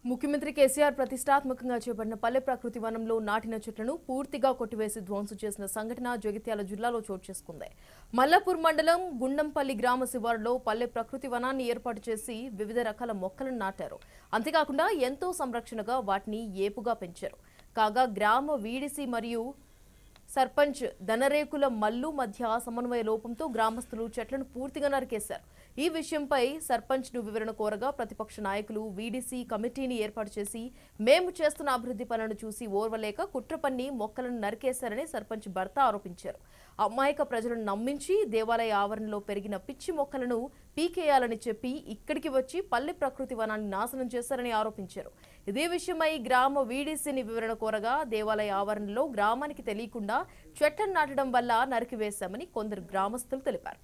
ముఖ్యమంత్రి కేసీఆర్ ప్రతిష్టాత్మకంగా చేపట్టిన పల్లె ప్రకృతి వనంలో నాటిన చెట్లను పూర్తిగా కొట్టివేసి ధ్వంసం చేసిన సంఘటన జగిత్యాల జిల్లాలో చోటు చేసుకుంది మల్లాపూర్ మండలం గుండంపల్లి గ్రామ శివారులో పల్లె ప్రకృతి వనాన్ని ఏర్పాటు చేసి వివిధ రకాల మొక్కలను నాటారు అంతేకాకుండా ఎంతో సంరక్షణగా వాటిని ఏపుగా పెంచారు కాగా గ్రామ వీడిసి మరియు సర్పంచ్ ధనరేకుల మల్లు మధ్య సమన్వయ లోపంతో గ్రామస్తులు చెట్లను పూర్తిగా నరికేశారు ఈ విషయంపై సర్పంచ్ ను వివరణ కోరగా ప్రతిపక్ష నాయకులు వీడీసీ కమిటీని ఏర్పాటు చేసి మేము చేస్తున్న అభివృద్ధి పనులను చూసి ఓర్వలేక కుట్ర పన్ని మొక్కలను నరికేశారని సర్పంచ్ భర్త ఆరోపించారు అమాయక ప్రజలను నమ్మించి దేవాలయ ఆవరణలో పెరిగిన పిచ్చి మొక్కలను పీకేయాలని చెప్పి ఇక్కడికి వచ్చి పల్లె ప్రకృతి వనాన్ని నాశనం చేశారని ఆరోపించారు ఇదే విషయమై గ్రామ వీడీసీని వివరణ కోరగా దేవాలయ ఆవరణలో గ్రామానికి తెలియకుండా చెట్లను నాటడం వల్ల నరికివేశామని కొందరు గ్రామస్తులు తెలిపారు